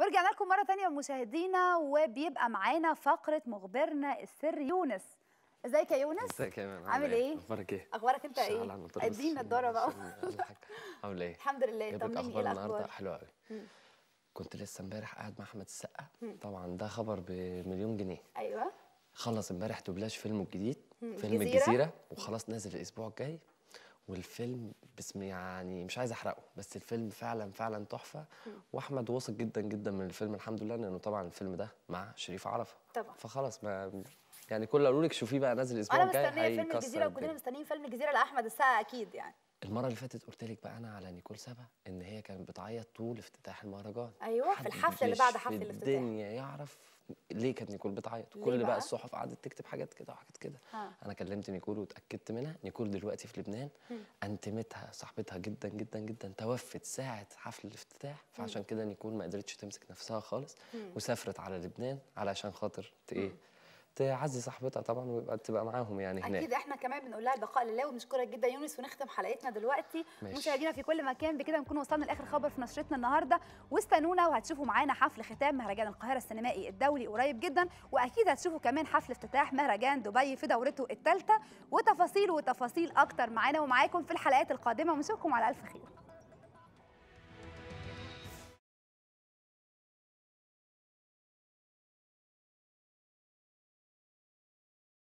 ورجعنا لكم مرة تانية مشاهدينا وبيبقى معانا فقرة مخبرنا السر يونس ازيك يا يونس؟ ازيك يا ايمن عامل ايه؟ اخبارك ايه؟ اخبارك انت ايه؟ شغال على النضارة بس ادينا الدورة بقى عشان أقول حاجة. عامل ايه؟ الحمد لله جايب لك طمني ايه اخبار النهارده الاخبار؟ حلوه قوي كنت لسه امبارح قاعد مع احمد السقا طبعا ده خبر بمليون جنيه ايوه خلص امبارح دوبلاج فيلمه الجديد مم، فيلم الجزيرة. الجزيره وخلاص نازل الاسبوع الجاي والفيلم بسم يعني مش عايز احرقه بس الفيلم فعلا فعلا تحفه واحمد واثق جدا جدا من الفيلم الحمد لله لانه طبعا الفيلم ده مع شريف عرفه طبعا فخلاص ما يعني كل قالوا لك شوفيه بقى نازل الاسبوع انا الجاي مستنية فيلم هيكسر الجزيرة وكلنا الدنيا. مستنيين فيلم الجزيرة لأحمد السقا أكيد يعني المرة اللي فاتت قلت لك بقى أنا على نيكول سابا إن هي كانت بتعيط طول افتتاح المهرجان أيوة، في الحفلة اللي محدش بعد حفل في الافتتاح. الدنيا يعرف ليه كانت نيكول بتعيط ليه كل بقى بقى؟ الصحف قعدت تكتب حاجات كده وحاجات كده ها. أنا كلمت نيكول واتأكدت منها نيكول دلوقتي في لبنان أنتمتها صاحبتها جدا جدا جدا توفت ساعة حفل الافتتاح فعشان كده نيكول ما قدرتش تمسك نفسها خالص وسافرت على لبنان علشان خاطر ت- إيه تعزي صاحبتها طبعا ويبقى تبقى معاهم يعني هناك اكيد احنا كمان بنقول لها البقاء لله وبنشكرك جدا يونس ونختم حلقتنا دلوقتي ماشي. مشاهدينا في كل مكان بكده نكون وصلنا لاخر خبر في نشرتنا النهارده واستنونا وهتشوفوا معانا حفل ختام مهرجان القاهره السينمائي الدولي قريب جدا واكيد هتشوفوا كمان حفل افتتاح مهرجان دبي في دورته الثالثه وتفاصيل وتفاصيل اكتر معانا ومعاكم في الحلقات القادمه ونشوفكم على الف خير